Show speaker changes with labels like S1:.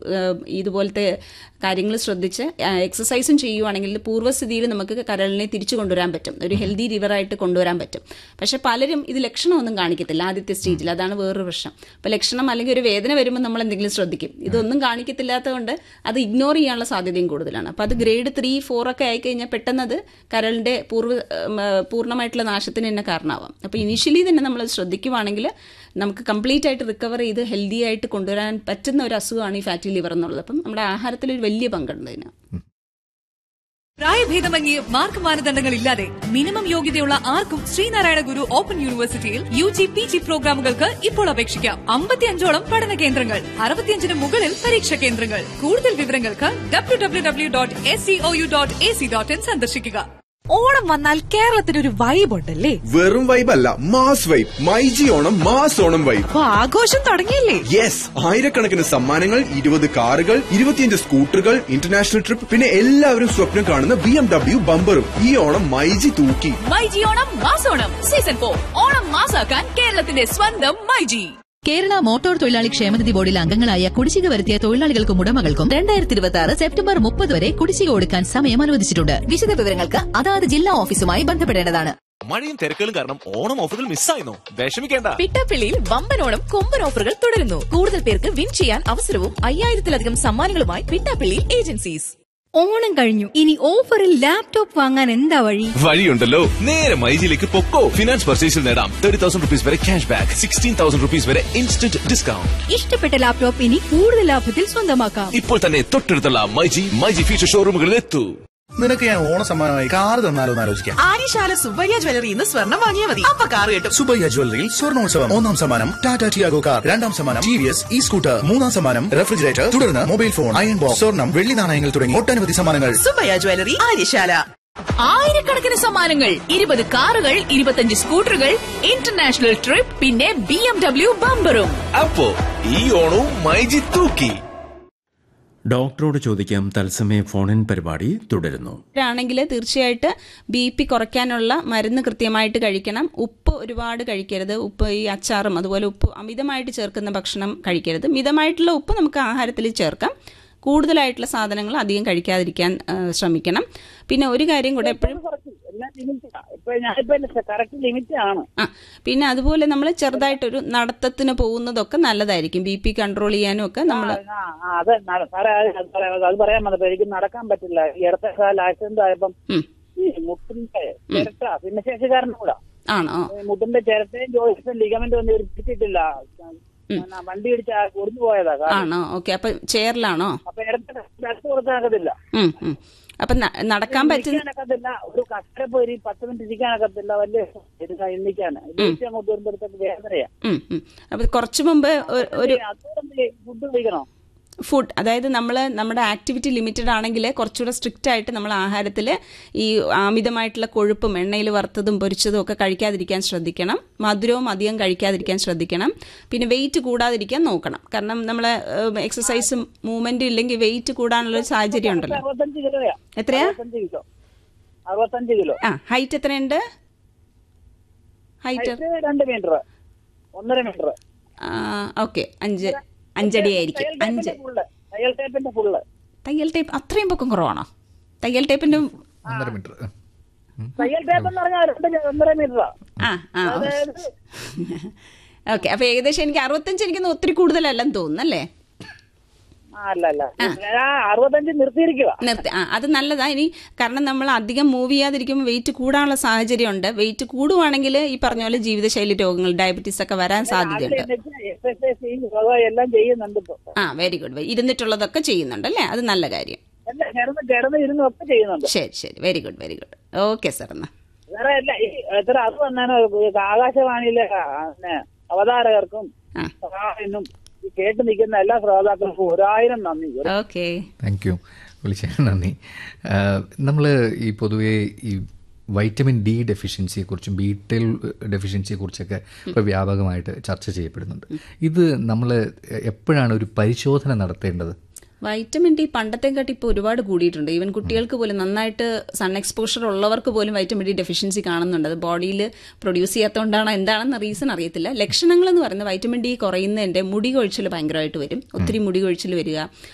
S1: ഏഹ്, ഇതുപോലത്തെ കാര്യങ്ങൾ ശ്രദ്ധിച്ച് എക്സസൈസും ചെയ്യുവാണെങ്കിൽ പൂർവ്വസ്ഥിതിയിൽ നമുക്ക് കരളിനെ തിരിച്ചു കൊണ്ടുവരാൻ പറ്റും ഒരു ഹെൽത്തി റിവറായിട്ട് കൊണ്ടുവരാൻ പറ്റും പക്ഷെ പലരും ഇത് ലക്ഷണമൊന്നും കാണിക്കത്തില്ല ആദ്യത്തെ സ്റ്റേജിൽ അതാണ് വേറൊരു പ്രശ്നം അപ്പോൾ ലക്ഷണം അല്ലെങ്കിൽ ഒരു വേദന വരുമ്പോൾ നമ്മൾ എന്തെങ്കിലും ശ്രദ്ധിക്കും ഇതൊന്നും കാണിക്കത്തില്ലാത്തതുകൊണ്ട് അത് ഇഗ്നോർ ചെയ്യാനുള്ള സാധ്യതയും കൂടുതലാണ് അപ്പോൾ അത് ഗ്രേഡ് ത്രീ ഫോർ ഒക്കെ ആയിക്കഴിഞ്ഞാൽ പെട്ടെന്ന് അത് കരളിന്റെ പൂർവ്വ ഉം, ആ, പൂർണ്ണമായിട്ടുള്ള നാശത്തിന് തന്നെ കാരണമാവാം അപ്പോൾ ഇനീഷ്യലി തന്നെ നമ്മൾ ശ്രദ്ധിക്കുവാണെങ്കിൽ നമുക്ക് കംപ്ലീറ്റ് ആയിട്ട് റിക്കവർ ചെയ്ത് ഹെൽത്തി ആയിട്ട് കൊണ്ടുവരാൻ പറ്റുന്ന ഒരു അസുഖമാണ് ഈ ഫാറ്റി ലിവർ എന്നുള്ളത് അപ്പം നമ്മുടെ ആഹാരത്തിൽ ഒരു വലിയ പങ്കുണ്ട് ഇതിന്
S2: പ്രായഭേദമന്യേ മാർക്ക് മാനദണ്ഡങ്ങൾ ഇല്ലാതെ മിനിമം യോഗ്യതയുള്ള ആർക്കും ശ്രീനാരായണ ഗുരു ഓപ്പൺ യൂണിവേഴ്സിറ്റിയിൽ യു ജി പി ജി പ്രോഗ്രാമുകൾക്ക് ഇപ്പോൾ അപേക്ഷിക്കാം അമ്പത്തിയഞ്ചോളം പഠന കേന്ദ്രങ്ങൾ അറുപത്തിയഞ്ചിന് മുകളിൽ പരീക്ഷാ കേന്ദ്രങ്ങൾ കൂടുതൽ വിവരങ്ങൾക്ക് W W W dot S C O U dot A C dot in സന്ദർശിക്കുക ഓണം വന്നാൽ കേരളത്തിനൊരു വൈബ് ഉണ്ടല്ലേ
S3: വെറും വൈബ് അല്ല mass vibe myG Onam mass Onam vibe
S2: അപ്പൊ ആഘോഷം തുടങ്ങിയില്ലേ
S3: യെസ് ആയിരക്കണക്കിന് സമ്മാനങ്ങൾ ഇരുപത് കാറുകൾ ഇരുപത്തിയഞ്ച് സ്കൂട്ടറുകൾ ഇന്റർനാഷണൽ ട്രിപ്പ് പിന്നെ എല്ലാവരും സ്വപ്നം കാണുന്ന ബി എം ഡബ്ല്യു ബമ്പറും ഈ ഓണം മൈജി തൂക്കി
S4: മൈജി ഓണം മാസോണം സീസൺ ഫോർ ഓണം മാസാക്കാൻ കേരളത്തിന്റെ സ്വന്തം മൈജി
S5: കേരള മോട്ടോർ തൊഴിലാളി ക്ഷേമനിധി ബോർഡിലെ അംഗങ്ങളായ കുടിശ്ശിക വരുത്തിയ തൊഴിലാളികൾക്കും ഉടമകൾക്കും രണ്ടായിരത്തി ഇരുപത്തി ആറ് സെപ്റ്റംബർ മുപ്പത് വരെ കുടിശ്ശിക കൊടുക്കാൻ സമയം അനുവദിച്ചിട്ടുണ്ട് വിശദ വിവരങ്ങൾക്ക് അതാത് ജില്ലാ ഓഫീസുമായി ബന്ധപ്പെടേണ്ടതാണ്
S6: മഴയും തിരക്കുകളും കാരണം ഓണം ഓഫറുകൾ മിസ്സായിരുന്നു വിഷമിക്കേണ്ട
S4: പിട്ടാപ്പിള്ളിയിൽ വമ്പൻ ഓണം കൊമ്പൻ ഓഫറുകൾ തുടരുന്നു കൂടുതൽ പേർക്ക് വിൻ ചെയ്യാൻ അവസരവും അയ്യായിരത്തിലധികം സമ്മാനങ്ങളുമായി പിട്ടാപ്പിള്ളി ഏജൻസീസ്
S7: ഓണം കഴിഞ്ഞു ഇനി ഓഫറിൽ ലാപ്ടോപ്പ് വാങ്ങാൻ എന്താ വഴി
S6: വഴിയുണ്ടല്ലോ നേരെ മൈജിയിലേക്ക് പൊക്കോ ഫിനാൻസ് പർച്ചേസിൽ നേടാം തേർട്ടി തൗസൻഡ് റുപ്പീസ് വരെ cash back sixteen thousand rupees വരെ ഇൻസ്റ്റന്റ് ഡിസ്കൗണ്ട്
S7: ഇഷ്ടപ്പെട്ട ലാപ്ടോപ്പ് ഇനി കൂടുതൽ ലാഭത്തിൽ സ്വന്തമാക്കാം
S6: ഇപ്പോൾ തന്നെ തൊട്ടടുത്തുള്ള മൈജി മൈജി ഫീച്ചർ ഷോറൂമുകളിൽ എത്തൂ
S8: നിനക്ക് ഞാൻ ഓണ സമ്മാനമായി കാർ തന്നാലോ എന്ന് ആലോചിക്കാം
S9: ആര്യശാല സുബ്ബയ്യ ജ്വല്ലറി ഇന്ന് സ്വർണം വാങ്ങിയാൽ മതി അപ്പൊ കാർ കിട്ടും
S8: സുബയ്യ ജ്വല്ലറിയിൽ സ്വർണോത്സവം ഒന്നാം സമ്മാനം ടാറ്റ ടിയാഗോ കാർ രണ്ടാം സമ്മാനം T V S e scooter മൂന്നാം സമ്മാനം റെഫ്രിജറേറ്റർ തുടർന്ന് മൊബൈൽ ഫോൺ അയൺ ബോക്സ് സ്വർണം വെള്ളി നാണയങ്ങൾ തുടങ്ങി ഒട്ടനവധി സമ്മാനങ്ങൾ
S9: സുബ്ബയ്യ ജ്വല്ലറി ആര്യശാല
S4: ആയിരക്കണക്കിന് സമ്മാനങ്ങൾ ഇരുപത് കാറുകൾ ഇരുപത്തഞ്ച് സ്കൂട്ടറുകൾ ഇന്റർനാഷണൽ ട്രിപ്പ് പിന്നെ ബി എം ഡബ്ല്യു ബമ്പറും
S6: അപ്പോ ഈ ഓണവും മൈജി തൂക്കി
S10: ഡോക്ടറോട് ചോദിക്കാം തത്സമയ ഫോണിൻ പരിപാടി തുടരുന്നു
S1: ആണെങ്കിൽ തീർച്ചയായിട്ട് ബി പി കുറയ്ക്കാനുള്ള മരുന്ന് കൃത്യമായിട്ട് കഴിക്കണം ഉപ്പ് ഒരുപാട് കഴിക്കരുത് ഉപ്പ് ഈ അച്ചാറും അതുപോലെ ഉപ്പ് അമിതമായിട്ട് ചേർക്കുന്ന ഭക്ഷണം കഴിക്കരുത് മിതമായിട്ടുള്ള ഉപ്പ് നമുക്ക് ആഹാരത്തിൽ ചേർക്കാം കൂടുതലായിട്ടുള്ള സാധനങ്ങൾ അധികം കഴിക്കാതിരിക്കാൻ ആ, ശ്രമിക്കണം പിന്നെ ഒരു കാര്യം കൂടെ എപ്പോഴും
S11: കറക്റ്റ് ലിമിറ്റ് ആണ്
S1: ആ പിന്നെ അതുപോലെ നമ്മൾ ചെറുതായിട്ടൊരു നടത്തത്തിന് പോകുന്നതൊക്കെ നല്ലതായിരിക്കും ബി പി കൺട്രോൾ ചെയ്യാനും ഒക്കെ നമ്മൾ
S11: ആ, ആ, അത് ന- സാറേ അത് അത് പറയാം അത് പറയാൻ വന്നപ്പോ എനിക്ക് നടക്കാൻ പറ്റില്ല ഈ അടുത്ത കാലം ആക്സിഡന്റ് ആയപ്പം ഈ മുട്ടിന്റെ ചിരട്ട ഭിന്നശേഷിക്കാരനും കൂടാ
S1: ആണോ
S11: ഈ മുട്ടിന്റെ ചിരട്ടയും ജോയിസും ലിഗമെന്റും ഒന്നും പിടിച്ചിട്ടില്ല പിന്നെ വണ്ടി ഇടിച്ച ഒടിഞ്ഞു പോയതാ കാല്.
S1: ആണോ ഓക്കെ അപ്പൊ ചെയറിലാണോ
S11: അപ്പൊ ഇടത്ത് അടുത്ത് കൊടുക്കാനൊക്കത്തില്ല
S1: ഉം, ഉം. അപ്പൊ ന- നടക്കാൻ പറ്റുന്ന
S11: ഇരിക്കാനൊക്കത്തില്ല ഒരു കഷ്ട പോയി ഒരു പത്ത് മിനിറ്റ് ഇരിക്കാനൊക്കത്തില്ല വലിയ എടുക്കാൻ എണ്ണിക്കാന് ജോയിസ് അങ്ങോട്ട് വരുമ്പോഴത്തേക്ക് വേദനയാ
S1: ഉം, ഉം. അപ്പൊ കുറച്ചു മുമ്പ് ഒ- ഒരു
S11: ഫുഡ് കഴിക്കണോ
S1: ഫുഡ് അതായത് നമ്മൾ നമ്മുടെ ആക്ടിവിറ്റി ലിമിറ്റഡ് ആണെങ്കിൽ കുറച്ചുകൂടെ സ്ട്രിക്റ്റ് ആയിട്ട് നമ്മൾ ആഹാരത്തിൽ ഈ അമിതമായിട്ടുള്ള കൊഴുപ്പും എണ്ണയിൽ വറുത്തതും പൊരിച്ചതും ഒക്കെ കഴിക്കാതിരിക്കാൻ ശ്രദ്ധിക്കണം മധുരവും അധികം കഴിക്കാതിരിക്കാൻ ശ്രദ്ധിക്കണം പിന്നെ വെയിറ്റ് കൂടാതിരിക്കാൻ നോക്കണം കാരണം നമ്മൾ എക്സസൈസും മൂവ്മെന്റും ഇല്ലെങ്കിൽ വെയിറ്റ് കൂടാനുള്ള ഒരു സാഹചര്യം ഉണ്ടല്ലോ
S11: അറുപത്തഞ്ച് കിലോയാ
S1: എത്രയാ
S11: അറുപത്തഞ്ച് കിലോ അറുപത്തഞ്ച് കിലോ
S1: ആ ഹൈറ്റ് എത്രയുണ്ട് ഹൈറ്റ്
S11: ഹൈറ്റ് രണ്ട് മീറ്റർ ഒന്നര മീറ്റർ
S1: ഓക്കെ അഞ്ച് അഞ്ചടി ആയിരിക്കും അഞ്ച്
S11: ഫുള്ള് തയ്യൽ ടേപ്പിന്റെ ഫുള്ള്
S1: തയ്യൽ ടേപ്പ് അത്രയും പൊക്കം കുറവാണോ തയ്യൽ ടേപ്പിന്റെ
S8: ഒന്നര മീറ്റർ
S11: തയ്യൽ ടേപ്പ് എന്ന് പറഞ്ഞാൽ രണ്ട് ഒന്നര മീറ്ററാ
S1: ആ ആ ഓക്കെ അപ്പൊ ഏകദേശം എനിക്ക് അറുപത്തഞ്ച് എനിക്കൊന്ന് ഒത്തിരി കൂടുതലല്ലെന്ന് തോന്നുന്നു അല്ലേ
S11: ആ അല്ല അല്ല ആ അറുപത്തഞ്ച് നിർത്തിയിരിക്കുക
S1: നിർത്തി ആ അത് നല്ലതാ ഇനി കാരണം നമ്മൾ അധികം മൂവ് ചെയ്യാതിരിക്കുമ്പോൾ വെയിറ്റ് കൂടാനുള്ള സാഹചര്യം ഉണ്ട് വെയിറ്റ് കൂടുവാണെങ്കിൽ ഈ പറഞ്ഞ പോലെ ജീവിതശൈലി രോഗങ്ങൾ ഡയബറ്റീസ് ഒക്കെ വരാൻ സാധ്യതയുണ്ട്
S11: എക്സസൈസ് ചെയ്യും യോഗ എല്ലാം ചെയ്യുന്നുണ്ട് ഇപ്പൊ
S1: ആ വെരി ഗുഡ് ഇരുന്നിട്ടുള്ളതൊക്കെ ചെയ്യുന്നുണ്ട് അല്ലേ അത് നല്ല കാര്യം
S11: എല്ലാം കിടന്ന് കിടന്ന് ഇരുന്നും ഒക്കെ ചെയ്യുന്നുണ്ട്
S1: ശരി ശരി very good very good okay sir എന്നാ
S11: വേറെ അല്ല ഈ എത്ര അത് വന്നാനോ ആകാശവാണിയിലെ ആ, പിന്നെ അവതാരകർക്കും സഹായനും ഈ കേട്ട് നിൽക്കുന്ന എല്ലാ ശ്രോതാക്കൾക്കും ഒരായിരം നന്ദി
S1: ഓക്കെ
S12: താങ്ക് യു വിളിച്ചതിന് നന്ദി നമ്മൾ ഈ പൊതുവേ ഈ വൈറ്റമിൻ ഡി ഡെഫിഷ്യൻസിയെക്കുറിച്ചും ബി ടെൽ ഡെഫിഷ്യൻസിയെക്കുറിച്ചൊക്കെ ഇപ്പോൾ വ്യാപകമായിട്ട് ചർച്ച ചെയ്യപ്പെടുന്നുണ്ട് ഇത് നമ്മൾ എപ്പോഴാണ് ഒരു പരിശോധന നടത്തേണ്ടത്
S1: വൈറ്റമിൻ ഡി പണ്ടത്തെക്കാട്ടി ഇപ്പോൾ ഒരുപാട് കൂടിയിട്ടുണ്ട് ഈവൻ കുട്ടികൾക്ക് പോലും നന്നായിട്ട് സൺ എക്സ്പോഷർ ഉള്ളവർക്ക് പോലും വൈറ്റമിൻ ഡി ഡെഫിഷ്യൻസി കാണുന്നുണ്ട് അത് ബോഡിയിൽ പ്രൊഡ്യൂസ് ചെയ്യാത്തതുകൊണ്ടാണോ എന്താണെന്ന് റീസൺ അറിയത്തില്ല ലക്ഷണങ്ങൾ എന്ന് പറയുന്നത് വൈറ്റമിൻ ഡി കുറയുന്നതിൻ്റെ മുടി കൊഴിച്ചിൽ ഭയങ്കരമായിട്ട് വരും ഒത്തിരി മുടി കൊഴിച്ചിൽ വരിക